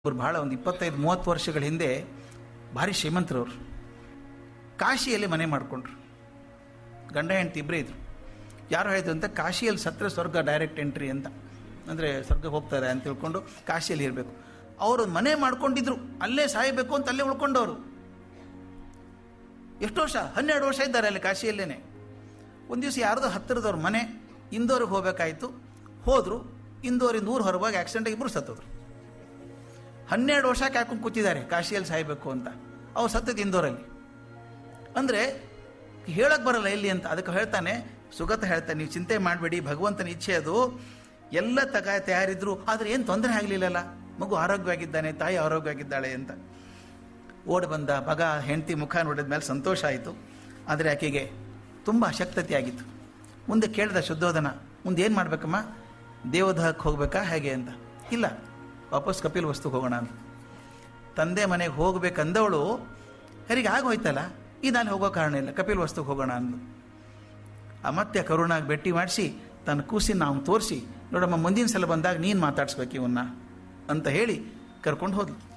ಇವ್ರು ಬಹಳ ಒಂದು ಇಪ್ಪತ್ತೈದು ಮೂವತ್ತು ವರ್ಷಗಳ ಹಿಂದೆ ಭಾರಿ ಶ್ರೀಮಂತರವರು ಕಾಶಿಯಲ್ಲಿ ಮನೆ ಮಾಡಿಕೊಂಡ್ರು ಗಂಡ ಹೆಂಡತಿ ಇಬ್ಬರೇ ಇದ್ರು ಯಾರು ಹೇಳಿದ್ರು ಅಂತ ಕಾಶಿಯಲ್ಲಿ ಸತ್ರ ಸ್ವರ್ಗ ಡೈರೆಕ್ಟ್ ಎಂಟ್ರಿ ಅಂತ ಅಂದರೆ ಸ್ವರ್ಗ ಹೋಗ್ತಾರೆ ಅಂತ ತಿಳ್ಕೊಂಡು ಕಾಶಿಯಲ್ಲಿ ಇರಬೇಕು ಅವರು ಮನೆ ಮಾಡ್ಕೊಂಡಿದ್ರು ಅಲ್ಲೇ ಸಾಯಬೇಕು ಅಂತ ಅಲ್ಲೇ ಉಳ್ಕೊಂಡವರು ಎಷ್ಟು ವರ್ಷ ಹನ್ನೆರಡು ವರ್ಷ ಇದ್ದಾರೆ ಅಲ್ಲಿ ಕಾಶಿಯಲ್ಲೇನೆ ಒಂದು ದಿವಸ ಯಾರ್ದೋ ಹತ್ತಿರದವ್ರ ಮನೆ ಇಂದೋರಿಗೆ ಹೋಗ್ಬೇಕಾಯ್ತು ಹೋದರು ಇಂದೋರಿಗೆ ನೂರು ಹೊರವಾಗಿ ಆಕ್ಸಿಡೆಂಟ್ ಇಬ್ಬರು ಸತ್ತೋದ್ರು ಹನ್ನೆರಡು ವರ್ಷ ಹಾಕೊಂಡು ಕೂತಿದ್ದಾರೆ ಕಾಶಿಯಲ್ಲಿ ಸಾಯಬೇಕು ಅಂತ ಅವ್ರು ಸತ್ತದ ಇಂದೋರಲ್ಲಿ ಅಂದರೆ ಹೇಳಕ್ಕೆ ಬರಲ್ಲ ಎಲ್ಲಿ ಅಂತ ಅದಕ್ಕೆ ಹೇಳ್ತಾನೆ ಸುಗತ ಹೇಳ್ತಾನೆ ನೀವು ಚಿಂತೆ ಮಾಡಬೇಡಿ ಭಗವಂತನ ಇಚ್ಛೆ ಅದು ಎಲ್ಲ ತಗ ತಯಾರಿದ್ರು ಆದರೆ ಏನು ತೊಂದರೆ ಆಗಲಿಲ್ಲಲ್ಲ ಮಗು ಆರೋಗ್ಯವಾಗಿದ್ದಾನೆ ತಾಯಿ ಆರೋಗ್ಯವಾಗಿದ್ದಾಳೆ ಅಂತ ಓಡಿ ಬಂದ ಮಗ ಹೆಂಡತಿ ಮುಖ ನೋಡಿದ ಮೇಲೆ ಸಂತೋಷ ಆಯಿತು ಆದರೆ ಆಕೆಗೆ ತುಂಬ ಅಶಕ್ತತೆ ಆಗಿತ್ತು ಮುಂದೆ ಕೇಳಿದ ಶುದ್ಧೋಧನ ಮುಂದೆ ಏನು ಮಾಡಬೇಕಮ್ಮ ದೇವದಹಕ್ಕೆ ಹೋಗ್ಬೇಕಾ ಹೇಗೆ ಅಂತ ಇಲ್ಲ ವಾಪಸ್ ಕಪಿಲ್ ವಸ್ತುಗೆ ಹೋಗೋಣ ಅಂತ ತಂದೆ ಮನೆಗೆ ಹೋಗ್ಬೇಕಂದವಳು ಹೆರಿಗೆ ಆಗೋಯ್ತಲ್ಲ ಈ ನಾನು ಹೋಗೋ ಕಾರಣ ಇಲ್ಲ ಕಪಿಲ್ ವಸ್ತುಗೆ ಹೋಗೋಣ ಅಂದು ಆ ಮತ್ತೆ ಕರುಣಾಗಿ ಭೇಟಿ ಮಾಡಿಸಿ ತನ್ನ ಕೂಸಿನ ನಾವು ತೋರಿಸಿ ನೋಡಮ್ಮ ಮುಂದಿನ ಸಲ ಬಂದಾಗ ನೀನು ಮಾತಾಡ್ಸ್ಬೇಕು ಇವನ್ನ ಅಂತ ಹೇಳಿ ಕರ್ಕೊಂಡು ಹೋದ್ಲು